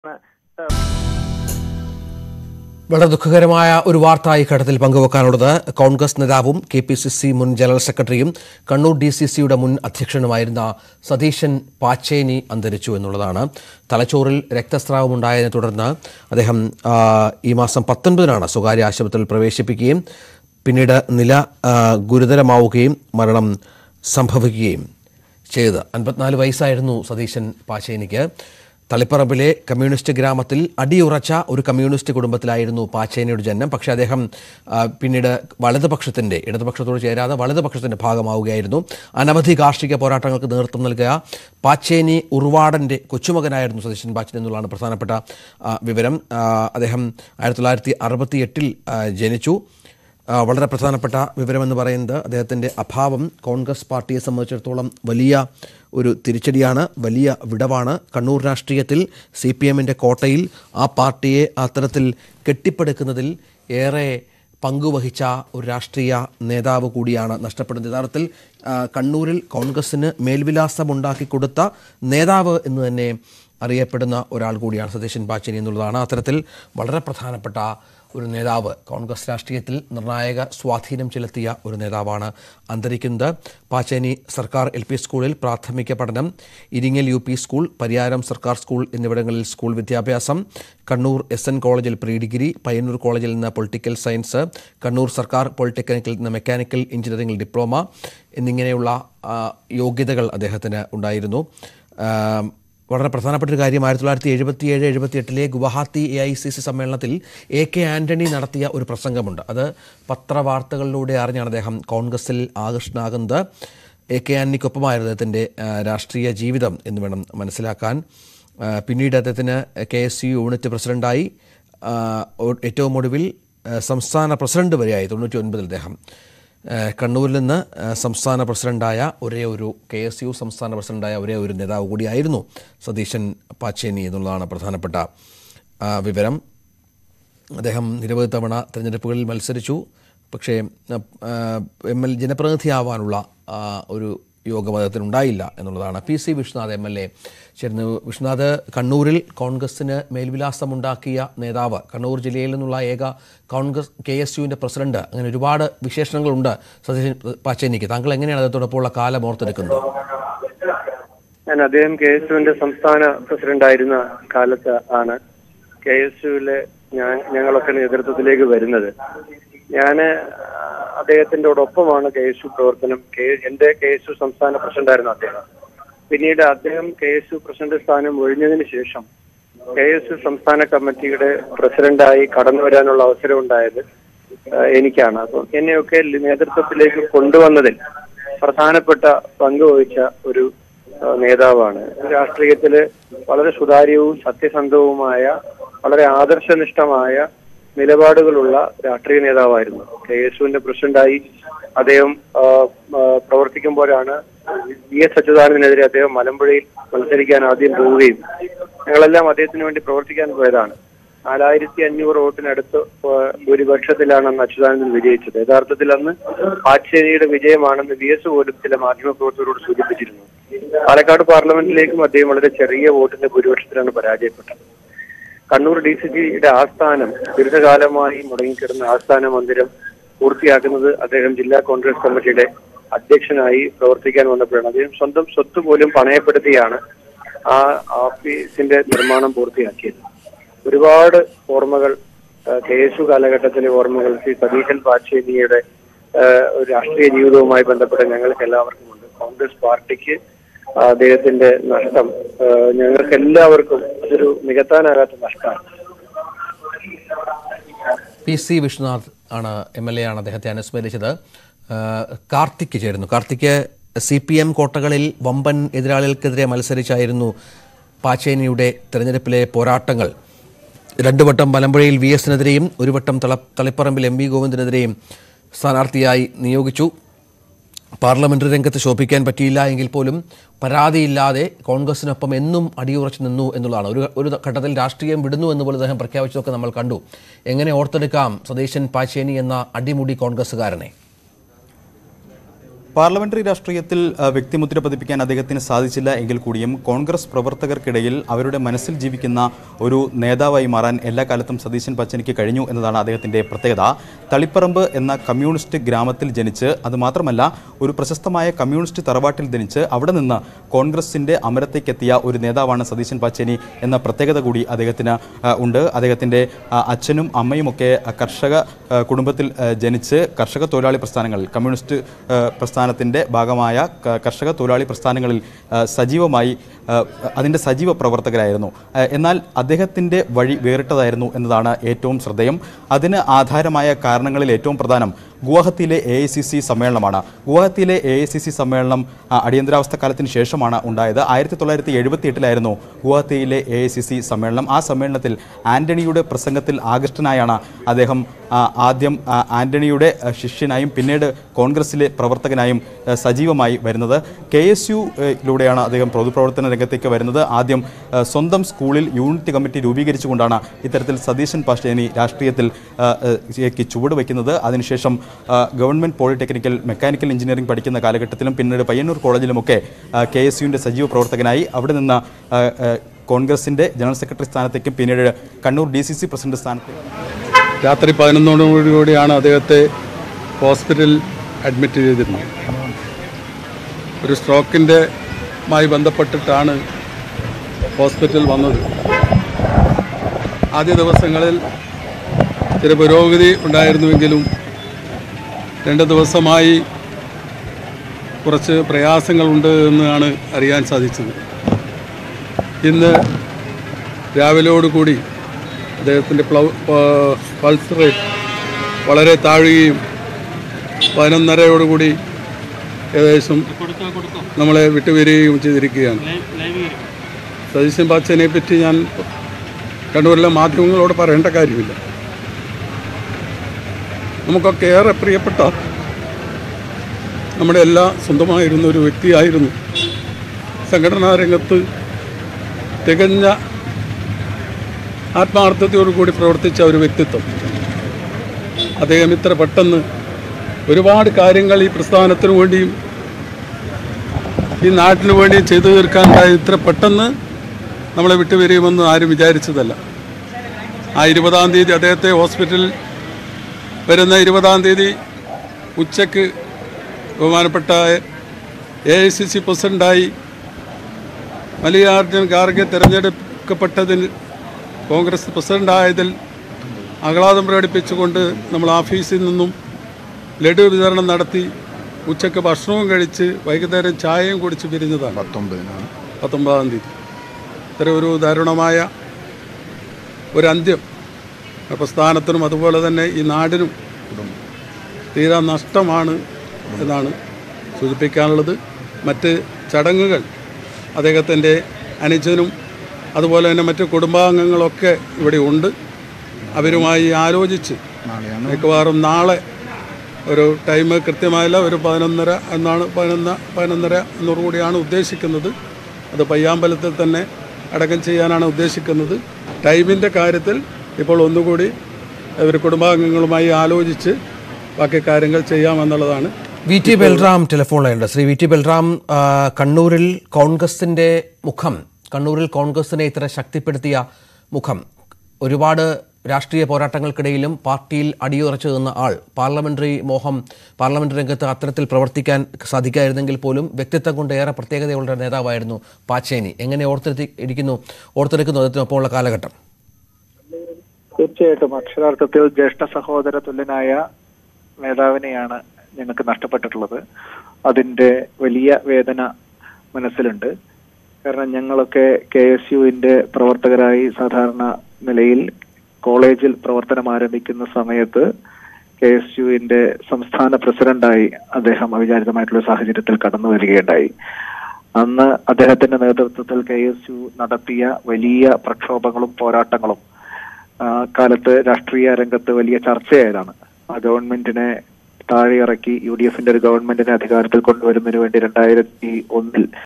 വളരെ ദുഃഖകരമായ ഒരു വാർത്ത ഈ ഘട്ടത്തിൽ പങ്കുവെക്കാനുള്ളത് കോൺഗ്രസ് നേതാവും കെ പി സി സി മുൻ ജനറൽ സെക്രട്ടറിയും കണ്ണൂർ ഡി സി സിയുടെ മുൻ അധ്യക്ഷനുമായിരുന്ന സതീശൻ പാച്ചേനി അന്തരിച്ചു എന്നുള്ളതാണ് തലച്ചോറിൽ രക്തസ്രാവമുണ്ടായതിനെ തുടർന്ന് അദ്ദേഹം ആ, ഈ മാസം പത്തൊൻപതിനാണ് സ്വകാര്യ ആശുപത്രിയിൽ പ്രവേശിപ്പിക്കുകയും പിന്നീട് നില ആ, ഗുരുതരമാവുകയും മരണം സംഭവിക്കുകയും ചെയ്തത് അൻപത്തിനാല് വയസ്സായിരുന്നു സതീശൻ പാച്ചേനിക്ക് തളിപ്പറമ്പിലെ കമ്മ്യൂണിസ്റ്റ് ഗ്രാമത്തിൽ അടിയുറച്ച ഒരു കമ്മ്യൂണിസ്റ്റ് കുടുംബത്തിലായിരുന്നു പാച്ചേനിയുടെ ജനനം പക്ഷേ അദ്ദേഹം ആ, പിന്നീട് വലതുപക്ഷത്തിൻ്റെ ഇടതുപക്ഷത്തോട് ചേരാതെ വലതുപക്ഷത്തിൻ്റെ ഭാഗമാവുകയായിരുന്നു അനവധി കാർഷിക പോരാട്ടങ്ങൾക്ക് നേതൃത്വം നൽകുക പാച്ചേനി ഉറുവാടൻ്റെ കൊച്ചുമകനായിരുന്നു സതീശൻ പാച്ചേനി എന്നുള്ളതാണ് പ്രധാനപ്പെട്ട ആ, വിവരം ആ, അദ്ദേഹം ആയിരത്തി തൊള്ളായിരത്തി അറുപത്തി എട്ടിൽ ജനിച്ചു ആ, വളരെ പ്രധാനപ്പെട്ട വിവരമെന്ന് പറയുന്നത് അദ്ദേഹത്തിൻ്റെ അഭാവം കോൺഗ്രസ് പാർട്ടിയെ സംബന്ധിച്ചിടത്തോളം വലിയ ഒരു തിരിച്ചടിയാണ് വലിയ വിടവാണ് കണ്ണൂർ രാഷ്ട്രീയത്തിൽ സി പി എമ്മിൻ്റെ കോട്ടയിൽ ആ പാർട്ടിയെ അത്തരത്തിൽ കെട്ടിപ്പടുക്കുന്നതിൽ ഏറെ പങ്കുവഹിച്ച ഒരു രാഷ്ട്രീയ നേതാവ് കൂടിയാണ് നഷ്ടപ്പെടുന്നത് യഥാർത്ഥത്തിൽ ആ, കണ്ണൂരിൽ കോൺഗ്രസ്സിന് മേൽവിലാസമുണ്ടാക്കി കൊടുത്ത നേതാവ് എന്ന് തന്നെ അറിയപ്പെടുന്ന ഒരാൾ കൂടിയാണ് സതീശൻ പാച്ചേനി എന്നുള്ളതാണ് അത്തരത്തിൽ വളരെ പ്രധാനപ്പെട്ട ഒരു നേതാവ് കോൺഗ്രസ് രാഷ്ട്രീയത്തിൽ നിർണായക സ്വാധീനം ചെലുത്തിയ ഒരു നേതാവാണ് അന്തരിക്കുന്നത് പാച്ചേനി സർക്കാർ എൽ പി സ്കൂളിൽ പ്രാഥമിക പഠനം Iringal U P school Pariyaram സർക്കാർ സ്കൂൾ എന്നിവിടങ്ങളിൽ സ്കൂൾ വിദ്യാഭ്യാസം കണ്ണൂർ എസ് എൻ കോളേജിൽ പ്രീ ഡിഗ്രി പയ്യന്നൂർ കോളേജിൽ നിന്ന് പൊളിറ്റിക്കൽ സയൻസ് കണ്ണൂർ സർക്കാർ പോളിടെക്നിക്കിൽ നിന്ന് മെക്കാനിക്കൽ എഞ്ചിനീയറിംഗിൽ ഡിപ്ലോമ എന്നിങ്ങനെയുള്ള ആ, യോഗ്യതകൾ അദ്ദേഹത്തിന് ഉണ്ടായിരുന്നു ആ, വളരെ പ്രധാനപ്പെട്ട ഒരു കാര്യം ആയിരത്തി തൊള്ളായിരത്തി എഴുപത്തിയേഴ് എഴുപത്തിയെട്ടിലെ Guwahati A I C C സമ്മേളനത്തിൽ എ കെ ആന്റണി നടത്തിയ ഒരു പ്രസംഗമുണ്ട് അത് പത്രവാർത്തകളിലൂടെ അറിഞ്ഞാണ് അദ്ദേഹം കോൺഗ്രസിൽ ആകൃഷ്ടനാകുന്നത് എ കെ ആന്റണിക്കൊപ്പമായിരുന്നു അദ്ദേഹത്തിൻ്റെ ആ, രാഷ്ട്രീയ ജീവിതം എന്ന് വേണം മനസ്സിലാക്കാൻ ആ, പിന്നീട് അദ്ദേഹത്തിന് കെ എസ് യു യൂണിറ്റ് പ്രസിഡൻ്റായി ആ, ഒ- ഏറ്റവും ഒടുവിൽ ആ, സംസ്ഥാന പ്രസിഡന്റ് വരെയായി തൊണ്ണൂറ്റി ഒൻപതിൽ അദ്ദേഹം ഏഹ് കണ്ണൂരിൽ നിന്ന് ഏഹ് സംസ്ഥാന പ്രസിഡന്റായ ഒരേ ഒരു കെ എസ് യു സംസ്ഥാന പ്രസിഡന്റായ ഒരേ ഒരു നേതാവ് കൂടിയായിരുന്നു സതീശൻ പാച്ചേനി എന്നുള്ളതാണ് പ്രധാനപ്പെട്ട ആ, വിവരം അദ്ദേഹം നിരവധി തവണ തിരഞ്ഞെടുപ്പുകളിൽ മത്സരിച്ചു പക്ഷേ എം എൽ ജനപ്രതിനിധിയാവാനുള്ള ആ, ഒരു യോഗം അദ്ദേഹത്തിന് ഉണ്ടായില്ല എന്നുള്ളതാണ് P C Vishwanath M L A ചേർന്ന് വിശ്വനാഥ് കണ്ണൂരിൽ കോൺഗ്രസിന് മേൽവിലാസമുണ്ടാക്കിയ നേതാവ് കണ്ണൂർ ജില്ലയിൽ നിന്നുള്ള ഏക കോൺഗ്രസ് കെ എസ് യുവിൻ്റെ പ്രസിഡന്റ് അങ്ങനെ ഒരുപാട് വിശേഷണങ്ങളുണ്ട് സതീശൻ പാച്ചേനിക്ക് താങ്കൾ എങ്ങനെയാണ് അദ്ദേഹത്തോടൊപ്പമുള്ള കാലം ഓർത്തെടുക്കുന്നത് ഞാൻ അദ്ദേഹം കെ എസ് യുവിന്റെ സംസ്ഥാന പ്രസിഡന്റ് ആയിരുന്ന കാലത്ത് ആണ് കെ എസ് യുവിലെ ഞാൻ ഞങ്ങളൊക്കെ നേതൃത്വത്തിലേക്ക് വരുന്നത് ഞാന് അദ്ദേഹത്തിന്റെ ഒപ്പമാണ് കെ എസ് യു പ്രവർത്തനം കെ എന്റെ കെ എസ് യു സംസ്ഥാന പ്രസിഡന്റ് ആയിരുന്നു അദ്ദേഹം പിന്നീട് അദ്ദേഹം കെ എസ് യു പ്രസിഡന്റ് സ്ഥാനം ഒഴിഞ്ഞതിന് ശേഷം കെ എസ് യു സംസ്ഥാന കമ്മിറ്റിയുടെ പ്രസിഡന്റായി കടന്നു വരാനുള്ള അവസരം ഉണ്ടായത് ഏഹ് എനിക്കാണ് അപ്പം എന്നെയൊക്കെ നേതൃത്വത്തിലേക്ക് കൊണ്ടുവന്നതിൽ പ്രധാനപ്പെട്ട പങ്ക് വഹിച്ച ഒരു ഏഹ് നേതാവാണ് രാഷ്ട്രീയത്തില് വളരെ സുതാര്യവും സത്യസന്ധവുമായ വളരെ ആദർശനിഷ്ഠമായ നിലപാടുകളുള്ള രാഷ്ട്രീയ നേതാവായിരുന്നു കെ എസ് യുവിന്റെ പ്രസിഡന്റായി അദ്ദേഹം ആ, ആ, പ്രവർത്തിക്കുമ്പോഴാണ് വി എസ് അച്യുതാനന്ദനെതിരെ അദ്ദേഹം മലമ്പുഴയിൽ മത്സരിക്കാൻ ആദ്യം പോവുകയും ഞങ്ങളെല്ലാം അദ്ദേഹത്തിന് വേണ്ടി പ്രവർത്തിക്കാൻ പോയതാണ് നാലായിരത്തി അഞ്ഞൂറ് വോട്ടിനടുത്ത് ആ, ഭൂരിപക്ഷത്തിലാണ് അന്ന് അച്യുതാനന്ദൻ വിജയിച്ചത് യഥാർത്ഥത്തിൽ അന്ന് ആച്ചേനിയുടെ വിജയമാണെന്ന് വി എസ് പോലും ചില മാധ്യമപ്രവർത്തകരോട് സൂചിപ്പിച്ചിരുന്നു പാലക്കാട് പാർലമെന്റിലേക്കും അദ്ദേഹം വളരെ ചെറിയ വോട്ടിന്റെ ഭൂരിപക്ഷത്തിലാണ് പരാജയപ്പെട്ടത് കണ്ണൂർ ഡി സി ജിയുടെ ആസ്ഥാനം ദീർഘകാലമായി മുടങ്ങിക്കിടന്ന ആസ്ഥാന മന്ദിരം പൂർത്തിയാക്കുന്നത് അദ്ദേഹം ജില്ലാ കോൺഗ്രസ് കമ്മിറ്റിയുടെ അധ്യക്ഷനായി പ്രവർത്തിക്കാൻ വന്നപ്പോഴാണ് അദ്ദേഹം സ്വന്തം സ്വത്ത് പോലും പണയപ്പെടുത്തിയാണ് ആ ഓഫീസിന്റെ നിർമ്മാണം പൂർത്തിയാക്കിയത് ഒരുപാട് ഓർമ്മകൾ കെ എസ് യു കാലഘട്ടത്തിലെ ഓർമ്മകൾ ശ്രീ സതീശൻ പാച്ചേനിയുടെ ആ, ഒരു രാഷ്ട്രീയ ജീവിതവുമായി ബന്ധപ്പെട്ട ഞങ്ങൾക്ക് എല്ലാവർക്കും ഉണ്ട് കോൺഗ്രസ് പാർട്ടിക്ക് അദ്ദേഹത്തിന്റെ നഷ്ടം ആ, ഞങ്ങൾക്ക് എല്ലാവർക്കും അതൊരു നികത്താനാകാത്ത നഷ്ടമാണ് പി സി വിശ്വനാഥ് ആണ് എം എൽ എ ആണ് അദ്ദേഹത്തെ അനുസ്മരിച്ചത് ആ, കാർത്തിക് ചേരുന്നു കാർത്തിക് സി പി എം കോട്ടകളിൽ വമ്പൻ എതിരാളികൾക്കെതിരെ മത്സരിച്ചായിരുന്നു പാച്ചേനിയുടെ തെരഞ്ഞെടുപ്പിലെ പോരാട്ടങ്ങൾ രണ്ടു വട്ടം മലമ്പുഴയിൽ വി എസിനെതിരെയും ഒരു വട്ടം തള തളിപ്പറമ്പിൽ എം വി ഗോവിന്ദനെതിരെയും സ്ഥാനാർത്ഥിയായി നിയോഗിച്ചു പാർലമെന്ററി രംഗത്ത് ശോഭിക്കാൻ പറ്റിയില്ല എങ്കിൽ പോലും പരാതിയില്ലാതെ കോൺഗ്രസിനൊപ്പം എന്നും അടിയുറച്ചു നിന്നു എന്നുള്ളതാണ് ഒരു ഒരു ഘട്ടത്തിൽ രാഷ്ട്രീയം വിടുന്നു എന്ന് പോലും അദ്ദേഹം പ്രഖ്യാപിച്ചതൊക്കെ നമ്മൾ കണ്ടു എങ്ങനെ ഓർത്തെടുക്കാം സതീശൻ പാച്ചേനി എന്ന അടിമുടി കോൺഗ്രസ്സുകാരനെ പാർലമെന്ററി രാഷ്ട്രീയത്തിൽ ആ, വ്യക്തിമുദ്ര പതിപ്പിക്കാൻ അദ്ദേഹത്തിന് സാധിച്ചില്ല എങ്കിൽ കൂടിയും കോൺഗ്രസ് പ്രവർത്തകർക്കിടയിൽ അവരുടെ മനസ്സിൽ ജീവിക്കുന്ന ഒരു നേതാവായി മാറാൻ എല്ലാ കാലത്തും സതീശൻ പച്ചനിക്ക് കഴിഞ്ഞു എന്നതാണ് അദ്ദേഹത്തിന്റെ പ്രത്യേകത തളിപ്പറമ്പ് എന്ന കമ്മ്യൂണിസ്റ്റ് ഗ്രാമത്തിൽ ജനിച്ച് അതുമാത്രമല്ല ഒരു പ്രശസ്തമായ കമ്മ്യൂണിസ്റ്റ് തറവാട്ടിൽ ജനിച്ച് അവിടെ നിന്ന് കോൺഗ്രസിന്റെ അമരത്തേക്കെത്തിയ ഒരു നേതാവാണ് സതീശൻ പാച്ചേനി എന്ന പ്രത്യേകത കൂടി അദ്ദേഹത്തിന് ആ, ഉണ്ട് അദ്ദേഹത്തിന്റെ ആ, അച്ഛനും അമ്മയുമൊക്കെ ആ, കർഷക ആ, കുടുംബത്തിൽ ആ, ജനിച്ച് കർഷക തൊഴിലാളി പ്രസ്ഥാനങ്ങളിൽ കമ്മ്യൂണിസ്റ്റ് ആ, പ്രസ്ഥാനത്തിന്റെ ഭാഗമായ ക- കർഷക തൊഴിലാളി പ്രസ്ഥാനങ്ങളിൽ ആ, സജീവമായി ആ, അതിന്റെ സജീവ പ്രവർത്തകരായിരുന്നു ആ, എന്നാൽ അദ്ദേഹത്തിന്റെ വഴി വേറിട്ടതായിരുന്നു എന്നതാണ് ഏറ്റവും ശ്രദ്ധേയം അതിന് ആധാരമായ കാരണങ്ങളിൽ ഏറ്റവും പ്രധാനം ഗുവാഹത്തിയിലെ എ ഐ സി സി സമ്മേളനമാണ് ഗുവാഹത്തിയിലെ എ ഐ സി സി സമ്മേളനം ആ, അടിയന്തരാവസ്ഥ കാലത്തിന് ശേഷമാണ് ഉണ്ടായത് ആയിരത്തി തൊള്ളായിരത്തി എഴുപത്തി എട്ടിലായിരുന്നു ഗുവാഹത്തിയിലെ എ ഐ സി സി സമ്മേളനം ആ സമ്മേളനത്തിൽ ആന്റണിയുടെ പ്രസംഗത്തിൽ ആകൃഷ്ടനായാണ് അദ്ദേഹം ആ, ആദ്യം ആ, ആന്റണിയുടെ ആ, ശിഷ്യനായും പിന്നീട് കോൺഗ്രസിലെ പ്രവർത്തകനായും ആ, സജീവമായി വരുന്നത് കെ എസ് യു യിലൂടെയാണ് അദ്ദേഹം പൊതുപ്രവർത്തന രംഗത്തേക്ക് വരുന്നത് ആദ്യം ആ, സ്വന്തം സ്കൂളിൽ യൂണിറ്റ് കമ്മിറ്റി രൂപീകരിച്ചുകൊണ്ടാണ് ഇത്തരത്തിൽ സതീശൻ പാഷേനി രാഷ്ട്രീയത്തിൽ ആ, ആ, ലേക്ക് ചുവട് വയ്ക്കുന്നത് അതിനുശേഷം ആ, ഗവൺമെൻറ് പോളിടെക്നിക്കൽ മെക്കാനിക്കൽ എഞ്ചിനീയറിംഗ് പഠിക്കുന്ന കാലഘട്ടത്തിലും പിന്നീട് പയ്യന്നൂർ കോളേജിലുമൊക്കെ കെ എസ് യുവിൻ്റെ സജീവ പ്രവർത്തകനായി അവിടെ നിന്ന് ആ, ആ, കോൺഗ്രസിൻ്റെ ജനറൽ സെക്രട്ടറി സ്ഥാനത്തേക്കും പിന്നീട് Kannur D C C president സ്ഥാനത്തേക്കും രാത്രി പതിനൊന്നോടുകൂടിയാണ് അദ്ദേഹത്തെ ഹോസ്പിറ്റലിൽ അഡ്മിറ്റ് ചെയ്തിരുന്നത് ഒരു സ്ട്രോക്കിൻ്റെ മായി ബന്ധപ്പെട്ടിട്ടാണ് ഹോസ്പിറ്റൽ വന്നത് ആദ്യ ദിവസങ്ങളിൽ ചില പുരോഗതി ഉണ്ടായിരുന്നുവെങ്കിലും രണ്ട് ദിവസമായി കുറച്ച് പ്രയാസങ്ങളുണ്ട് എന്നാണ് അറിയാൻ സാധിച്ചത് ഇന്ന് രാവിലെയോടുകൂടി അദ്ദേഹത്തിൻ്റെ പ്ലൗ പ- പൾസ് റേറ്റ് വളരെ താഴുകയും പതിനൊന്നരയോടുകൂടി ഏകദേശം നമ്മളെ വിട്ടുവരികയും ചെയ്തിരിക്കുകയാണ് സതീശൻ ബാച്ചനെ പറ്റി ഞാൻ കണ്ണൂരിലെ മാധ്യമങ്ങളോട് പറയേണ്ട കാര്യമില്ല നമുക്കൊക്കെ ഏറെ പ്രിയപ്പെട്ട നമ്മുടെ എല്ലാ സ്വന്തമായിരുന്ന ഒരു വ്യക്തിയായിരുന്നു സംഘടനാ രംഗത്ത് തികഞ്ഞ ആത്മാർത്ഥതയോടുകൂടി പ്രവർത്തിച്ച ഒരു വ്യക്തിത്വം അദ്ദേഹം ഇത്ര പെട്ടെന്ന് ഒരുപാട് കാര്യങ്ങൾ ഈ പ്രസ്ഥാനത്തിനു വേണ്ടിയും ഈ നാട്ടിനു വേണ്ടിയും ചെയ്തു തീർക്കാനുണ്ടായി ഇത്ര പെട്ടെന്ന് നമ്മളെ വിട്ടുവരികയുമെന്ന് ആരും വിചാരിച്ചതല്ല ആ ഇരുപതാം തീയതി അദ്ദേഹത്തെ ഹോസ്പിറ്റലിൽ വരുന്ന ഇരുപതാം തീയതി ഉച്ചയ്ക്ക് ബഹുമാനപ്പെട്ട എ ഐ സി സി പ്രസിഡൻ്റായി മല്ലികാർജുൻ ഖാർഗെ തിരഞ്ഞെടുക്കപ്പെട്ടതിൽ കോൺഗ്രസ് പ്രസിഡൻ്റായതിൽ ആഹ്ലാദം പ്രകടിപ്പിച്ചുകൊണ്ട് നമ്മൾ ഓഫീസിൽ നിന്നും ലഡു വിതരണം നടത്തി ഉച്ചയ്ക്ക് ഭക്ഷണവും കഴിച്ച് വൈകുന്നേരം ചായയും കുടിച്ച് പിരിഞ്ഞതാണ് പത്തൊമ്പതിനാണ് പത്തൊമ്പതാം തീയതി ഇത്ര ഒരു ദാരുണമായ ഒരു അന്ത്യം ആ പ്രസ്ഥാനത്തിനും അതുപോലെ തന്നെ ഈ നാടിനും തീരാ നഷ്ടമാണ് എന്നാണ് സൂചിപ്പിക്കാനുള്ളത് മറ്റ് ചടങ്ങുകൾ അദ്ദേഹത്തിൻ്റെ അനുജനും അതുപോലെ തന്നെ മറ്റ് കുടുംബാംഗങ്ങളൊക്കെ ഇവിടെ ഉണ്ട് അവരുമായി ആലോചിച്ച് നാളെയാണ് മിക്കവാറും നാളെ ഒരു ടൈം കൃത്യമായില്ല ഒരു പതിനൊന്നര എന്നാണ് പതിനൊന്ന് പതിനൊന്നര എന്നോടുകൂടിയാണ് ഉദ്ദേശിക്കുന്നത് അത് പയ്യാമ്പലത്തിൽ തന്നെ അടക്കം ചെയ്യാനാണ് ഉദ്ദേശിക്കുന്നത് ടൈമിൻ്റെ കാര്യത്തിൽ ഇപ്പോൾ ഒന്നുകൂടി ഇവർ കുടുംബാംഗങ്ങളുമായി ആലോചിച്ച് ബാക്കി കാര്യങ്ങൾ ചെയ്യാമെന്നുള്ളതാണ് വി ടി ബൽറാം ടെലിഫോൺ ലൈനുണ്ട് ശ്രീ വി ടി ബൽറാം ആ, കണ്ണൂരിൽ കോൺഗ്രസിന്റെ മുഖം കണ്ണൂരിൽ കോൺഗ്രസിനെ ഇത്ര ശക്തിപ്പെടുത്തിയ മുഖം ഒരുപാട് രാഷ്ട്രീയ പോരാട്ടങ്ങൾക്കിടയിലും പാർട്ടിയിൽ അടിയുറച്ചു നിന്ന ആൾ പാർലമെന്ററി മോഹം പാർലമെന്റ് രംഗത്ത് അത്തരത്തിൽ പ്രവർത്തിക്കാൻ സാധിക്കായിരുന്നെങ്കിൽ പോലും വ്യക്തിത്വം കൊണ്ട് ഏറെ പ്രത്യേകതയുള്ള നേതാവായിരുന്നു പാച്ചേനി എങ്ങനെ ഓർത്തെടുത്തി ഇരിക്കുന്നു ഓർത്തെടുക്കുന്നു അതിനൊപ്പമുള്ള കാലഘട്ടം തീർച്ചയായിട്ടും അക്ഷരാർത്ഥത്തിൽ ജ്യേഷ്ഠ സഹോദര തുല്യനായ നേതാവിനെയാണ് ഞങ്ങൾക്ക് നഷ്ടപ്പെട്ടിട്ടുള്ളത് അതിന്റെ വലിയ വേദന മനസ്സിലുണ്ട് കാരണം ഞങ്ങളൊക്കെ കെ എസ് യുവിന്റെ പ്രവർത്തകരായി സാധാരണ നിലയിൽ കോളേജിൽ പ്രവർത്തനം ആരംഭിക്കുന്ന സമയത്ത് കെ എസ് യുവിന്റെ സംസ്ഥാന പ്രസിഡന്റായി അദ്ദേഹം അവിചാരിതമായിട്ടുള്ള സാഹചര്യത്തിൽ കടന്നു വരികയുണ്ടായി അന്ന് അദ്ദേഹത്തിന്റെ നേതൃത്വത്തിൽ കെ എസ് യു നടത്തിയ വലിയ പ്രക്ഷോഭങ്ങളും പോരാട്ടങ്ങളും ആ, കാലത്ത് രാഷ്ട്രീയ രംഗത്ത് വലിയ ചർച്ചയായതാണ് ആ ഗവൺമെന്റിനെ താഴെ ഇറക്കി യു ഡി എഫിന്റെ ഒരു ഗവൺമെന്റിനെ അധികാരത്തിൽ കൊണ്ടുവരുന്നതിന് വേണ്ടി രണ്ടായിരത്തി ഒന്നിൽ